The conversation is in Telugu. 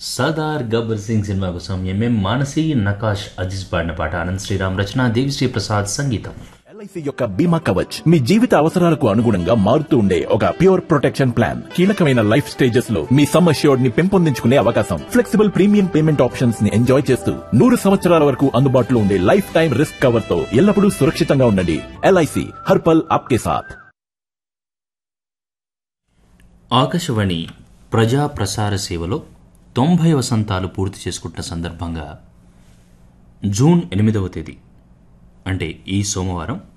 సర్దార్ గబ్బర్ సింగ్ సినిమా కోసం ఎంఎం మానసి నకాష్ అజీజ్ పాడిన పాట ఆనంద్ శ్రీరామ్ రచన దేవిశ్రీ ప్రసాద్ సంగీతం ఎల్ఐసి యొక్క బీమా కవచ్ మీ జీవిత అవసరాలకు అనుగుణంగా మారుతూ ఉండే ఒక ప్యూర్ ప్రొటెక్షన్ ప్లాన్ కీలకమైన లైఫ్ స్టేజెస్ లో మీ సమ్ అష్యూర్డ్ ని పెంపొందించుకునే అవకాశం ఫ్లెక్సిబుల్ ప్రీమియం పేమెంట్ ఆప్షన్స్ ని ఎంజాయ్ చేస్తూ నూరు సంవత్సరాల వరకు అందుబాటులో ఉండే లైఫ్ టైం రిస్క్ కవర్ తో ఎల్లప్పుడూ సురక్షితంగా ఉండండి ఎల్ఐసి హర్పల్ ఆప్కే సాథ్ ఆకాశవాణి ప్రజా ప్రసార సేవలో తొంభై వసంతాలు పూర్తి చేసుకుంటున్న సందర్భంగా జూన్ ఎనిమిదవ తేదీ అంటే ఈ సోమవారం